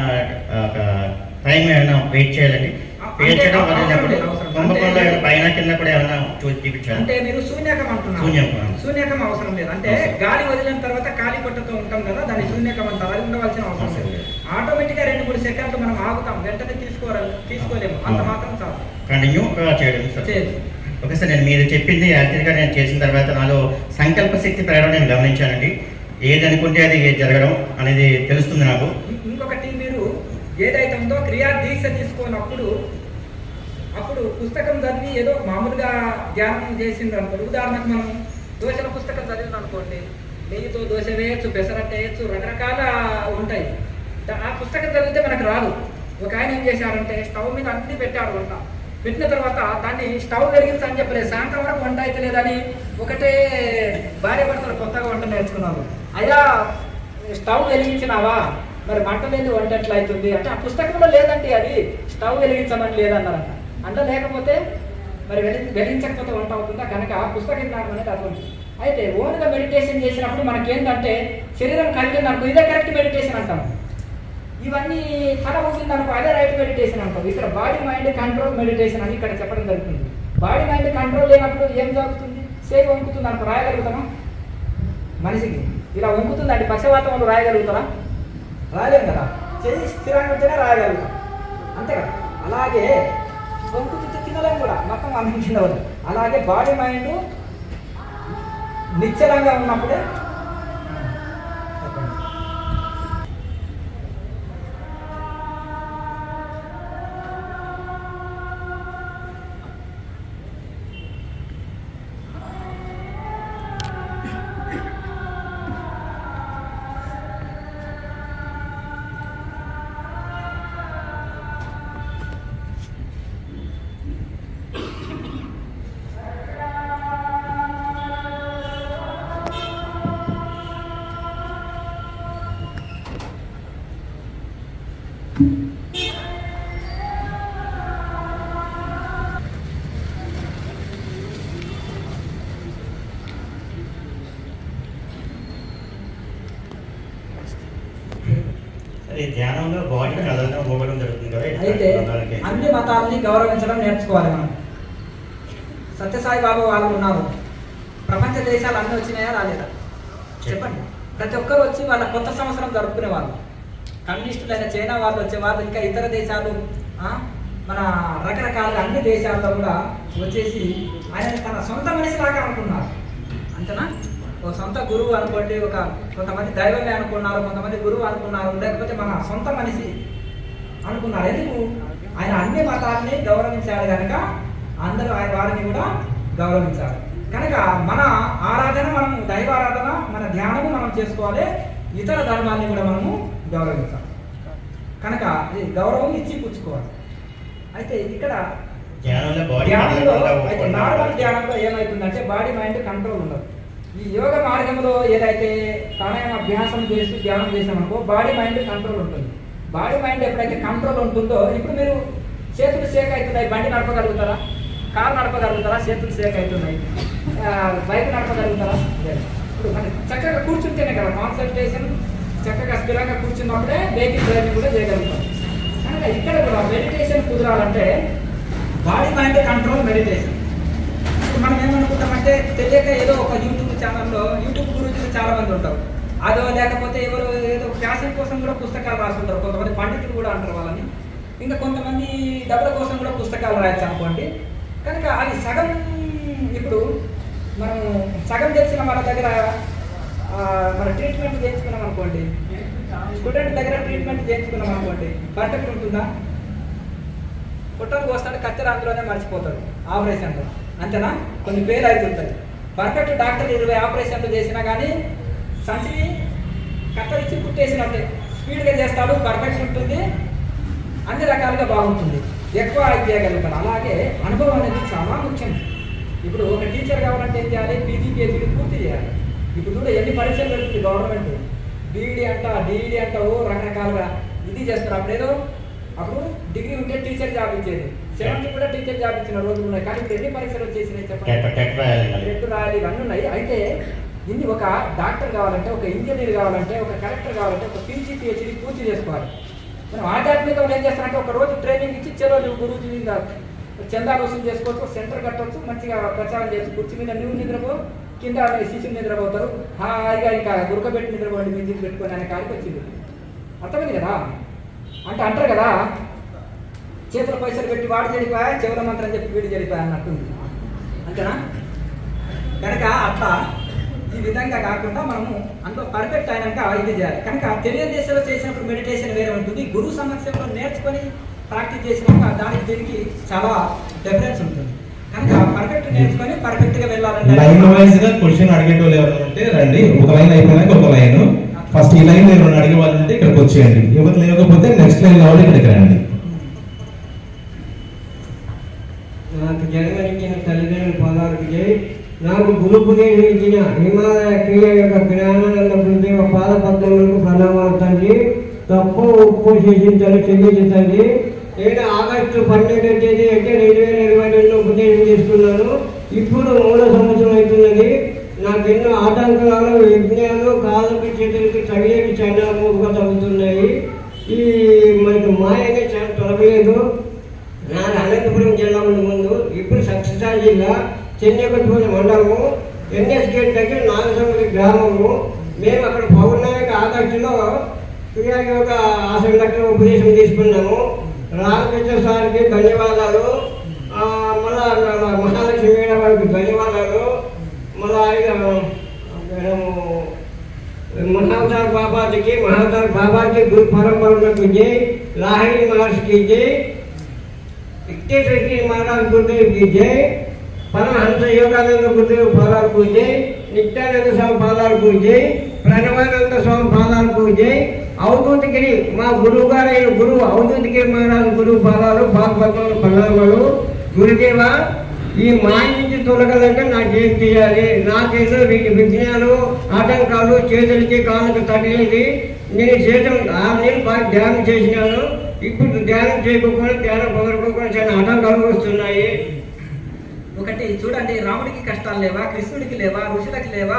C: టైం ఏమైనా వెయిట్ చేయాలండి
B: ఆ, అంటే
C: పీల్చడం
B: అవసరం
C: వదిలేటప్పుడు
B: లేదు, అవసరం లేదు.
C: కుంభకోణంలో
B: అంటే-
C: పైన కింద కూడా ఏమైనా చూసి చూపించాలి
B: అంటే మీరు శూన్యకం అంటున్నారు
C: శూన్యకం.
B: శూన్యకం అవసరం లేదు అంటే
C: అవసరం.
B: గాలి వదిలిన తర్వాత ఖాళీ పొట్టతో ఉంటాం కదా దాన్ని శూన్యకం అంటారు అది ఉండవలసిన అవసరం
C: అవసరం
B: లేదు
C: లేదు.
B: ఆటోమేటిక్ గా రెండు మూడు సెకండ్లు మనం ఆగుతాం వెంటనే తీసుకోవాలి తీసుకోలేము అంత
C: అవును.
B: మాత్రం చాలు
C: కంటిన్యూగా చేయడం సార్
B: చేయొచ్చు
C: ఓకే సార్ నేను మీరు చెప్పింది యాక్చువల్గా నేను చేసిన తర్వాత నాలో సంకల్ప శక్తి పెరగడం నేను గమనించానండి ఏది అనుకుంటే అది జరగడం అనేది తెలుస్తుంది నాకు
B: ఇం- ఇంకొకటి మీరు ఏదైతే ఉందో క్రియా దీక్ష తీసుకున్నప్పుడు అప్పుడు పుస్తకం చదివి ఏదో మామూలుగా ధ్యానం చేసింది అనుకోండి ఉదాహరణకు మనం దోశల పుస్తకం చదివింది అనుకోండి నెయ్యితో దోశ వేయచ్చు పెసరట్టు వేయచ్చు రకరకాల ఉంటాయి దా- ఆ పుస్తకం చదివితే మనకు రాదు ఒక ఆయన ఏం చేశారంటే స్టవ్ మీద అన్ని పెట్టాడు వంట పెట్టిన తర్వాత దాన్ని స్టవ్ వెలిగించని చెప్పలేదు సాయంత్రం వరకు వంట అయితే లేదని ఒకటే భార్య భర్తలు కొత్తగా వంట నేర్చుకున్నారు అయ్యా స్టవ్ వెలిగించినావా మరి మంట లేని వంట ఎట్లా అవుతుంది అంటే ఆ పుస్తకంలో లేదండి అది స్టవ్ వెలిగించమని లేదన్నారంట అంటే లేకపోతే మరి వెలి వెలిగించకపోతే వంట అవుతుందా కనుక ఆ పుస్తకం జ్ఞానం అనేది అటువంటి అయితే ఓన్గా మెడిటేషన్ చేసినప్పుడు మనకేంటంటే శరీరం కదిలింది అనుకో ఇదే కరెక్ట్ మెడిటేషన్ అంటాం ఇవన్నీ తల ఊగింది అనుకో అదే రైట్ మెడిటేషన్ అంటాం ఇక్కడ బాడీ మైండ్ కంట్రోల్ మెడిటేషన్ అని ఇక్కడ చెప్పడం జరుగుతుంది బాడీ మైండ్ కంట్రోల్ లేనప్పుడు ఏం జరుగుతుంది సేవ్ వంకుతుంది అనుకో రాయగలుగుతామా మనిషికి ఇలా వంకుతుందండి పక్షవాతంలో రాయగలుగుతారా రాయలేం కదా చెయ్యి స్థిరంగా ఉంటేనే రాయగలుగుతాం అంతే కదా అలాగే వంకుతుంటే తినలేం కూడా మొత్తం అన్నం కింద పడదు. అలాగే బాడీ మైండ్ నిశ్చలంగా ఉన్నప్పుడే చెప్పండి.
C: అదే ధ్యానంలో బాడీ కదలడం ఊగడం జరుగుతుంది కదా
B: అయితే
C: దానికి.
B: అన్ని మతాలని గౌరవించడం నేర్చుకోవాలి మనం సత్యసాయి బాబా వాళ్ళు ఉన్నారు ప్రపంచ దేశాలు అన్నీ వచ్చినాయా రాలేదా చెప్పండి ప్రతి ఒక్కరు వచ్చి వాళ్ళ కొత్త సంవత్సరం జరుపుకునే వాళ్ళు కమ్యూనిస్టులైన చైనా వాళ్ళు వచ్చేవాళ్ళు ఇంకా ఇతర దేశాలు ఆ, మన రకరకాల అన్ని దేశాల్లో కూడా వచ్చేసి ఆయన తన సొంత మనిషిలాగా అనుకున్నారు అంతేనా ఒక సొంత గురువు అనుకోండి ఒక కొంతమంది దైవమే అనుకున్నారు కొంతమంది గురువు అనుకున్నారు లేకపోతే మన సొంత మనిషి అనుకున్నారు ఎందుకు ఆయన అన్ని మతాలని గౌరవించాడు కనుక అందరూ ఆయన వారిని కూడా గౌరవించాలి కనుక మన ఆరాధన మనం దైవారాధన మన ధ్యానము మనం చేసుకోవాలి ఇతర ధర్మాన్ని కూడా మనము గౌరవించాలి కనుక ఇది గౌరవం ఇచ్చి పుచ్చుకోవాలి అయితే ఇక్కడ
C: ధ్యానంలో బాడీ
B: ధ్యానంలో
C: కదలకుండా
B: అయితే
C: ఊగకుండా
B: నార్మల్ ధ్యానంలో ఏమవుతుందంటే బాడీ మైండ్ కంట్రోల్ ఉండదు ఈ యోగ మార్గంలో ఏదైతే ప్రాణాయామ అభ్యాసం చేసి ధ్యానం చేసామనుకో బాడీ మైండ్ కంట్రోల్ ఉంటుంది బాడీ మైండ్ ఎప్పుడైతే కంట్రోల్ ఉంటుందో ఇప్పుడు మీరు చేతులు సేక్ అవుతున్నాయి బండి నడపగలుగుతారా కారు నడపగలుగుతారా చేతులు సేక్ అవుతున్నాయి ఆ, బైక్ నడపగలుగుతారా లేదు. ఇప్పుడు మరి చక్కగా కూర్చుంటేనే కదా కాన్సన్ట్రేషన్ చక్కగా స్థిరంగా కూర్చున్నప్పుడే వెహికల్ డ్రైవింగ్ కూడా చేయగలుగుతాం కనుక ఇక్కడ కూడా మెడిటేషన్ కుదరాలంటే బాడీ మైండ్ కంట్రోల్ మెడిటేషన్ ఇప్పుడు మనం ఏమనుకుంటామంటే తెలియక ఏదో ఒక యూట్యూబ్ ఛానల్లో యూట్యూబ్ గురించి చాలా మంది ఉంటారు అదో లేకపోతే ఎవరు ఏదో ఫ్యాషన్ కోసం కూడా పుస్తకాలు రాస్తుంటారు కొంతమంది పండితులు కూడా అంటారు వాళ్ళని ఇంకా కొంతమంది డబ్బుల కోసం కూడా పుస్తకాలు రాయొచ్చు అనుకోండి కనుక అది సగం ఇప్పుడు మనం సగం తెలిసిన వాళ్ళ దగ్గర ఆ, మన ట్రీట్మెంట్ చేయించుకున్నాం అనుకోండి స్టూడెంట్ దగ్గర ట్రీట్మెంట్ చేయించుకున్నాం అనుకోండి పర్ఫెక్ట్ ఉంటుందా పుట్టలు కోస్తాడు కత్తెర అందులోనే మర్చిపోతాడు ఆపరేషన్లో అంతేనా కొన్ని పేరు అవుతుంటాయి పర్ఫెక్ట్ డాక్టర్ ఇరవై ఆపరేషన్లు చేసినా కానీ సంచిని కత్తరించి కుట్టేసినట్టే స్పీడ్గా చేస్తాడు పర్ఫెక్ట్ ఉంటుంది అన్ని రకాలుగా బాగుంటుంది ఎక్కువ ఇది చేయగలుగుతాడు అలాగే అనుభవం అనేది చాలా ముఖ్యం ఇప్పుడు ఒక టీచర్ కావాలంటే ఏం చేయాలి పీజీ పిహెచ్డీ పూర్తి చేయాలి ఇప్పుడు కూడా ఎన్ని పరీక్షలు పెడుతుంది గవర్నమెంట్ బీఈడి అంట డిఈడి అంట ఓ రకరకాలుగా ఇది చేస్తారు అప్పుడు ఏదో అప్పుడు డిగ్రీ ఉంటే టీచర్ జాబ్ ఇచ్చేది సెవెంటీ కూడా టీచర్ జాబ్ ఇచ్చిన రోజులు ఉన్నాయి కానీ ఇప్పుడు ఎన్ని పరీక్షలు వచ్చేసినాయి
C: టెట్
B: చెప్పండి
C: టెట్ రాయాలి మళ్ళీ.
B: రెడ్ రాయాలి ఇవన్నీ ఉన్నాయి అయితే ఇన్ని ఒక డాక్టర్ కావాలంటే ఒక ఇంజనీర్ కావాలంటే ఒక కలెక్టర్ కావాలంటే ఒక పీజీ పిహెచ్డీ పూర్తి చేసుకోవాలి మనం ఆధ్యాత్మికంగా ఏం చేస్తారంటే ఒక రోజు ట్రైనింగ్ ఇచ్చి చెరో నువ్వు గురువు ఇంకా చందా వసూలు చేసుకోవచ్చు సెంటర్ కట్టవచ్చు మంచిగా ప్రచారం చేయొచ్చు కుర్చీ మీద నువ్వు నిద్రపో కింద శిష్యులు నిద్రపోతారు హాయిగా ఇంకా గురకబెట్టి నిద్రపోండి మ్యూజిక్ పెట్టుకొని అనే కాడికి వచ్చింది అర్థమైంది కదా అంటే అంటారు కదా చేతుల పైసలు పెట్టి వాడు చెడిపోయా చెవుల మంత్రం చెప్పి వీడు చెడిపోయా అన్నట్టుంది అంతేనా కనుక అట్లా ఈ విధంగా కాకుండా మనము అందులో పర్ఫెక్ట్ అయినాక ఇది చేయాలి కనుక తెలియని దేశంలో చేసినప్పుడు మెడిటేషన్ వేరే ఉంటుంది గురువు సమక్షంలో నేర్చుకొని ప్రాక్టీస్ చేసినాక దానికి దీనికి చాలా డిఫరెన్స్ ఉంటుంది కనుక పర్ఫెక్ట్ నేర్చుకొని పర్ఫెక్ట్ గా వెళ్ళాలంటే
E: లైన్ వైజ్ గా క్వశ్చన్ అడిగేటోళ్ళు ఎవరైనా ఉంటే రండి ఒక లైన్ అయిపోయినాక ఒక లైన్ ఫస్ట్ ఈ లైన్ ఎవరైనా అడిగే వాళ్ళు ఉంటే ఇక్కడికి వచ్చేయండి ఎవరు లేకపోతే నెక్స్ట్ లైన్ కాబట్టి ఇక్కడికి రండి
F: నాకు జన్మనిచ్చిన తల్లిదండ్రుల పాదాలకు జై నాకు గురు ఉపదేశం ఇచ్చిన హిమాలయ క్రియ యొక్క జ్ఞానానంద బుద్ధివ పాద పద్మములకు ప్రణామాలు తండ్రి తప్పు ఉప్పు చేసిన తల్లి చెల్లించిన తండ్రి నేను ఆగస్టు పన్నెండు తేదీ అంటే రెండు వేల ఇరవై రెండులో ఉపదేశం చేసుకున్నాను ఇప్పుడు మూడో సంవత్సరం అవుతున్నది నాకు ఎన్నో ఆటంకాలు యజ్ఞాలు కాళ్ళకి చేతులకి తగిలేకి చైనాముగా తగ్గుతున్నాయి ఈ మనకి మాయనే చాలా తొలగలేదు నాది అనంతపురం జిల్లా ఉంది ముందు ఇప్పుడు సత్యసాయి జిల్లా చెన్నైపట్టిపల్లి మండలము ఎన్ఎస్ గేట్ దగ్గర నాగసముద్రి గ్రామము మేము అక్కడ పౌర్ణమికి ఆగస్టులో క్రియాయోగ ఆశ్రమం దగ్గర ఉపదేశం తీసుకున్నాము రామకృష్ణ సార్కి ధన్యవాదాలు ఆ, మళ్ళా మన మహాలక్ష్మి మేడం వారికి ధన్యవాదాలు మళ్ళా ఇక మనము महावतार बाबा जी की महावतार बाबा की गुरु परंपरा की जय लाहिड़ी महर्षि की जय इक्तेश्वर की महाराज गुरुदेव की जय परमहंस योगानंद गुरुदेव पादार को जय नित्यानंद स्वामी पादार को जय ప్రణవానంద స్వామి పాదాలకు జై అవధూతగిరి మా గురువు గారైన గురువు అవధూతగిరి మహారాజు గురువు పాదాలు పాదపద్మలు ప్రణామాలు గురుదేవ ఈ మాయ నుంచి తొలగాలంటే నాకేం చేయాలి నాకేదో వి- విఘ్నాలు ఆటంకాలు చేతులకి కాళ్ళకి తగిలింది నేను చేయడం ఆరు నెలలు బాగా ధ్యానం చేసినాను ఇప్పుడు ధ్యానం చేయకపోతే ధ్యానం కుదరకపోతే చాలా ఆటంకాలు వస్తున్నాయి
B: ఒకటి చూడండి రాముడికి కష్టాలు లేవా కృష్ణుడికి లేవా ఋషులకి లేవా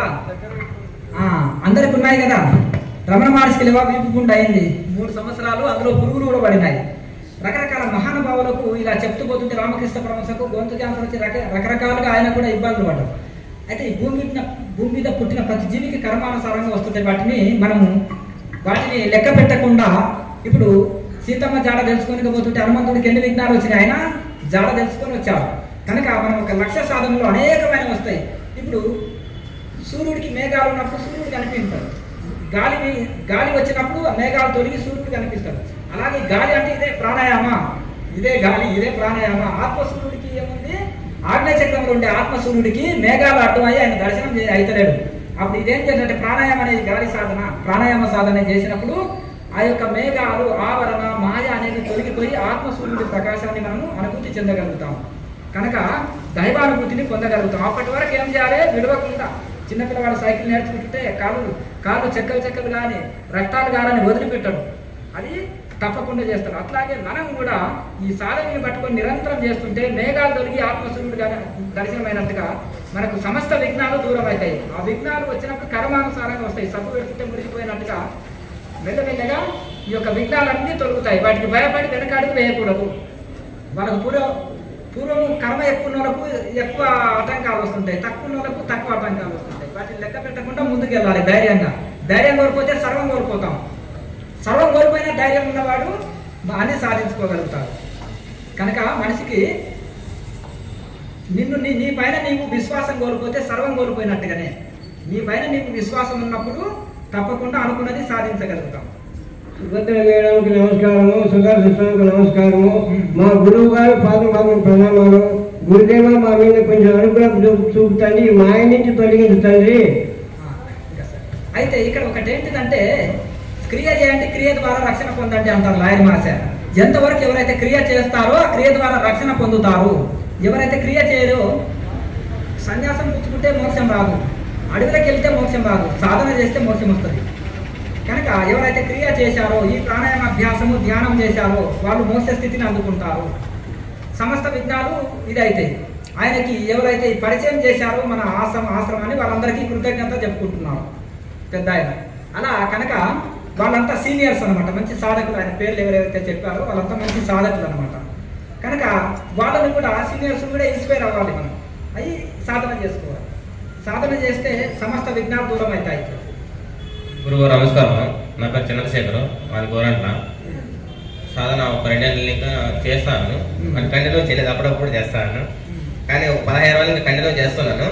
B: ఆ, అందరికి ఉన్నాయి కదా రమణ మహర్షికి లేవా వీపుకుంట అయింది మూడు సంవత్సరాలు అందులో పురుగులు కూడా పడినాయి రకరకాల మహానుభావులకు ఇలా చెప్తూ పోతుంటే రామకృష్ణ పరమశకు గొంతు క్యాన్సర్ వచ్చి రక రకరకాలుగా ఆయన కూడా ఇబ్బందులు పడ్డారు అయితే ఈ భూమి మీద భూమి మీద పుట్టిన ప్రతి జీవికి కర్మానుసారంగా వస్తుంటాయి వాటిని మనము వాటిని లెక్క పెట్టకుండా ఇప్పుడు సీతమ్మ జాడ తెలుసుకొని పోతుంటే హనుమంతుడికి ఎన్ని విఘ్నాలు వచ్చినాయి ఆయన జాడ తెలుసుకొని వచ్చాడు కనుక మనం ఒక లక్ష్య సాధనలో అనేకమైన వస్తాయి ఇప్పుడు సూర్యుడికి మేఘాలు ఉన్నప్పుడు సూర్యుడు కనిపిస్తాడు గాలి మీ- గాలి వచ్చినప్పుడు ఆ మేఘాలు తొలగి సూర్యుడు కనిపిస్తాడు అలాగే గాలి అంటే ఇదే ప్రాణాయామ ఇదే గాలి ఇదే ప్రాణాయామ ఆత్మ సూర్యుడికి ఏముంది ఆగ్నేయ చక్రంలో ఉండే ఆత్మ సూర్యుడికి మేఘాలు అడ్డమయ్యి ఆయన దర్శనం చే- అయితలేడు అప్పుడు ఇదేం చేయాలంటే ప్రాణాయామ అనేది గాలి సాధన ప్రాణాయామ సాధన చేసినప్పుడు ఆ యొక్క మేఘాలు ఆవరణ మాయ అనేది తొలగిపోయి ఆత్మ సూర్యుడి ప్రకాశాన్ని మనము అనుభూతి చెందగలుగుతాం కనుక దైవానుభూతిని పొందగలుగుతాం అప్పటి వరకు ఏం చేయాలి విడవకుండా చిన్నపిల్లవాడు సైకిల్ నేర్చుకుంటుంటే కాళ్ళు కాళ్ళు చెక్కలు చెక్కలు కానీ రక్తాలు కానని వదిలిపెట్టడు అది తప్పకుండా చేస్తాడు అట్లాగే మనం కూడా ఈ సాధనని పట్టుకొని నిరంతరం చేస్తుంటే మేఘాలు తొలగి ఆత్మసూర్యుడు గాని దర్శనమైనట్టుగా మనకు సమస్త విఘ్నాలు దూరం అవుతాయి ఆ విఘ్నాలు వచ్చినప్పుడు కర్మానుసారంగా వస్తాయి సబ్బు పెడుతుంటే మురిసిపోయినట్టుగా మెల్లమెల్లగా ఈ యొక్క విఘ్నాలన్నీ తొలుగుతాయి వాటికి భయపడి వెనకాడికి వేయకూడదు వాళ్ళకు పూర్వ పూర్వం కర్మ ఎక్కువ ఉన్న వాళ్ళకు ఎక్కువ ఆటంకాలు వస్తుంటాయి తక్కువ ఉన్న వాళ్ళకు తక్కువ ఆటంకాలు వస్తుంటాయి వాటిని లెక్క పెట్టకుండా ముందుకు వెళ్ళాలి ధైర్యంగా ధైర్యం కోల్పోతే సర్వం కోల్పోతాం సర్వం కోల్పోయిన ధైర్యం ఉన్నవాడు అన్ని సాధించుకోగలుగుతాడు కనుక మనిషికి నిన్ను నీ నీ పైన నీకు విశ్వాసం కోల్పోతే సర్వం కోల్పోయినట్టుగానే నీ పైన నీకు విశ్వాసం ఉన్నప్పుడు తప్పకుండా అనుకున్నది సాధించగలుగుతాం
F: సుభద్ర మేడంకి నమస్కారము సుధా సిస్టర్కి నమస్కారము మా గురువు గారు పాదం పాదం ప్రణామాలు గురుదేవ మా మీద కొంచెం అనుగ్రహం చూ- చూపుతండి ఈ మాయ నుంచి తొలగించండి
B: ఆ, ఇంకా సార్. అయితే ఇక్కడ ఒకటి ఏంటిదంటే క్రియ చేయండి క్రియ ద్వారా రక్షణ పొందండి అంటారు లాయర్ మాస ఎంతవరకు ఎవరైతే క్రియ చేస్తారో ఆ క్రియ ద్వారా రక్షణ పొందుతారు ఎవరైతే క్రియ చేయరో సన్యాసం పుచ్చుకుంటే మోక్షం రాదు అడవిలోకి వెళ్తే మోక్షం రాదు సాధన చేస్తే మోక్షం వస్తుంది కనుక ఎవరైతే క్రియ చేశారో ఈ ప్రాణాయామ అభ్యాసము ధ్యానం చేశారో వాళ్ళు మోక్ష స్థితిని అందుకుంటారు సమస్త విఘ్నాలు ఇదైతాయి ఆయనకి ఎవరైతే ఈ పరిచయం చేశారో మన ఆశ్రమ ఆశ్రమాన్ని వాళ్ళందరికీ కృతజ్ఞత చెప్పుకుంటున్నారు పెద్ద ఆయన అలా కనుక వాళ్ళంతా సీనియర్స్ అన్నమాట మంచి సాధకులు ఆయన పేర్లు ఎవరైతే చెప్పారో వాళ్ళంతా మంచి సాధకులు అనమాట కనుక వాళ్ళని కూడా సీనియర్స్ కూడా ఇన్స్పైర్ అవ్వాలి మనం అవి సాధన చేసుకోవాలి సాధన చేస్తే సమస్త విఘ్నాలు దూరం అవుతాయి
G: గురువు నమస్కారం నా పేరు చంద్రశేఖర్ మాది గోరంట్ల సాధన ఒక రెండు నెలలు ఇంకా చేస్తాను మరి కంటిన్యూ చేయలేదు అప్పుడప్పుడు చేస్తాను కానీ ఒక పదహైదు రోజులు కంటిన్యూ చేస్తున్నాను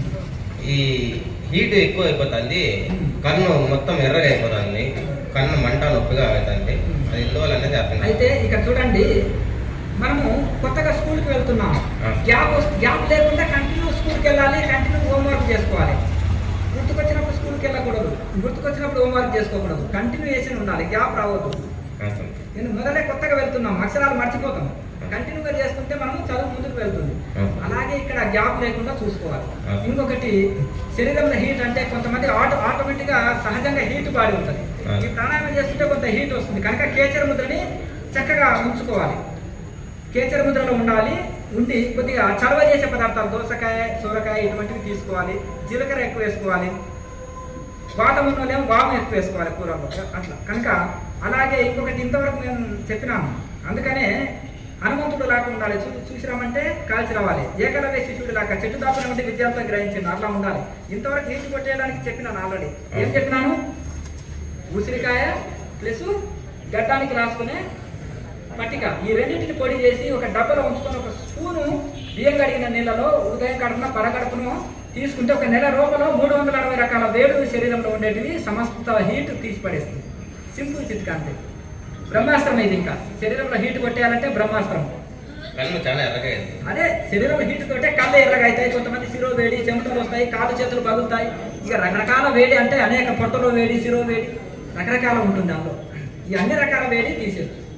G: ఈ హీట్ ఎక్కువ అయిపోతుంది కన్ను మొత్తం ఎర్రగా అయిపోతుంది కన్ను మంట నొప్పిగా అవుతుంది అది ఎందువల్ల అనేది అర్థం కాదు.
B: అయితే ఇక్కడ చూడండి మనము కొత్తగా స్కూల్కి వెళ్తున్నాం
G: ఆ.
B: గ్యాప్ వస్తు- గ్యాప్ లేకుండా కంటిన్యూ స్కూల్కి వెళ్ళాలి కంటిన్యూ హోంవర్క్ చేసుకోవాలి గుర్తుకొచ్చినప్పుడు స్కూల్కి వెళ్ళకూడదు గుర్తుకొచ్చినప్పుడు హోంవర్క్ చేసుకోకూడదు కంటిన్యూయేషన్ ఉండాలి గ్యాప్ రావద్దు
G: అవసరం.
B: నేను మొదలే కొత్తగా వెళ్తున్నాం అక్షరాలు మర్చిపోతాం కంటిన్యూగా చేసుకుంటే మనం చదువు ముందుకు వెళ్తుంది
G: ఆ.
B: అలాగే ఇక్కడ గ్యాప్ లేకుండా చూసుకోవాలి
G: ఆ.
B: ఇంకొకటి శరీరంలో హీట్ అంటే కొంతమంది ఆటో ఆటోమేటిక్గా సహజంగా హీట్ బాడీ ఉంటుంది
G: ఆ.
B: ఈ ప్రాణాయామం చేస్తుంటే కొంత హీట్ వస్తుంది కనుక కేచర ముద్రని చక్కగా ఉంచుకోవాలి కేచర ముద్రలో ఉండాలి ఉండి కొద్దిగా చలవ చేసే పదార్థాలు దోసకాయ సోరకాయ ఇటువంటివి తీసుకోవాలి జీలకర్ర ఎక్కువ వేసుకోవాలి వాతం ఉన్న వాళ్ళేమో వాము ఎక్కువ వేసుకోవాలి కూరలో అట్లా కనుక అలాగే ఇంకొకటి ఇంతవరకు నేను చెప్పినాను అందుకనే హనుమంతుడు లాగా ఉండాలి చూ చూసిరామంటే కాల్చి రావాలి ఏకలవ్య శిష్యుడు లాగా చెట్టు దాపున ఉండి విద్యార్థులు గ్రహించింది అట్లా ఉండాలి ఇంతవరకు నీటి కొట్టేయడానికి చెప్పినాను ఆల్రెడీ ఏం చెప్పినాను ఉసిరికాయ ప్లస్ గడ్డానికి రాసుకునే పట్టిక ఈ రెండింటిని పొడి చేసి ఒక డబ్బలో ఉంచుకొని ఒక స్పూను బియ్యం కడిగిన నీళ్ళలో ఉదయం కడుపున పరగడుపును తీసుకుంటే ఒక నెల లోపల మూడు వందల అరవై రకాల వేడు శరీరంలో ఉండేటివి సమస్త హీట్ తీసి పడేస్తుంది సింపుల్ చిట్కా అంతే బ్రహ్మాస్త్రం ఇది ఇంకా శరీరంలో హీట్ కొట్టేయాలంటే బ్రహ్మాస్త్రం
G: కన్ను చాలా ఎర్రగా అయింది
B: అదే శరీరంలో హీట్ తోటే కళ్ళు ఎర్రగా అవుతాయి కొంతమంది శిరో వేడి చెమటలు వస్తాయి కాళ్ళు చేతులు పగులుతాయి ఇక రకరకాల వేడి అంటే అనేక పొట్టలో వేడి శిరో వేడి రకరకాల ఉంటుంది అందులో ఈ అన్ని రకాల వేడి తీసేస్తుంది